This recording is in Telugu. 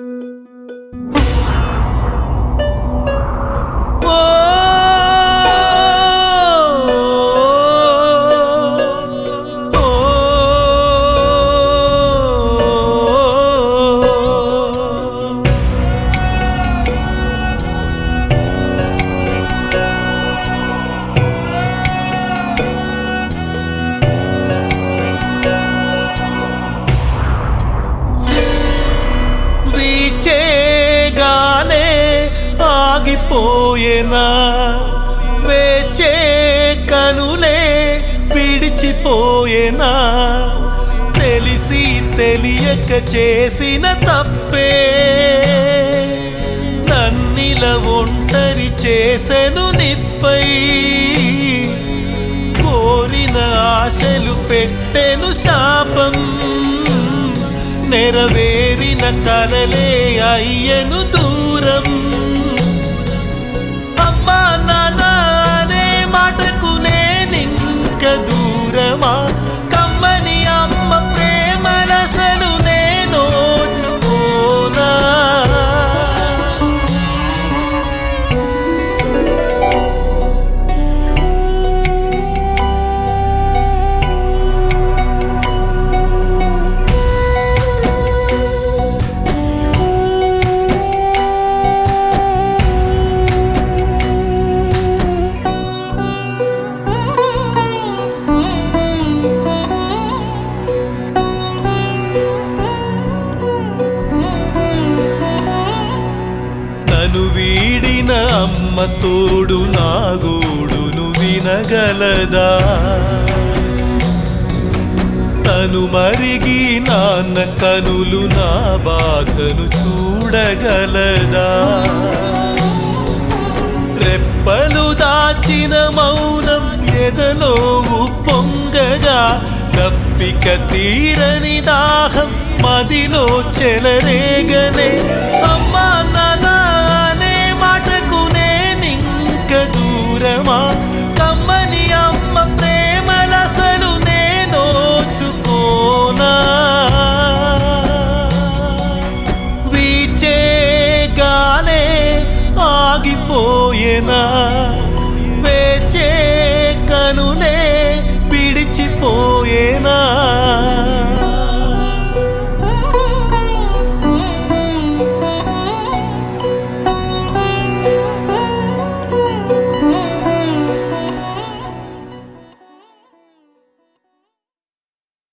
వీచేగానే ఆగిపోయేనా వేచే కనులే విడిచిపోయేనా తెలిసి తెలియక చేసిన తప్పే నన్నిల ఒంటరి చేసెను నిప్పై కోరిన ఆశలు పెట్టెను శాపం నెరవేరిన కలలే అయ్యను దూరం అమ్మా నాన్న అనే మాటకు నేనింక దూరమా కమ్మని అమ్మ ప్రేమలసలు నేనోచుకోనా నన్ను వీడిన అమ్మ తోడు నా గోడును వినగలదా తను మరిగి నాన్న కనులు నా బాధను చూడగలదా రెప్పలు దాచిన మౌనం ఎదలో పొంగగా దప్పిక తీరని దాహం మదిలో చెలరేగనే అమ్మా నాన్న అనే మాటకు నేనింక దూరమా కమ్మని అమ్మ ప్రేమలసలు నేనోచుకోనా వీచే గాలే ఆగిపోయేనా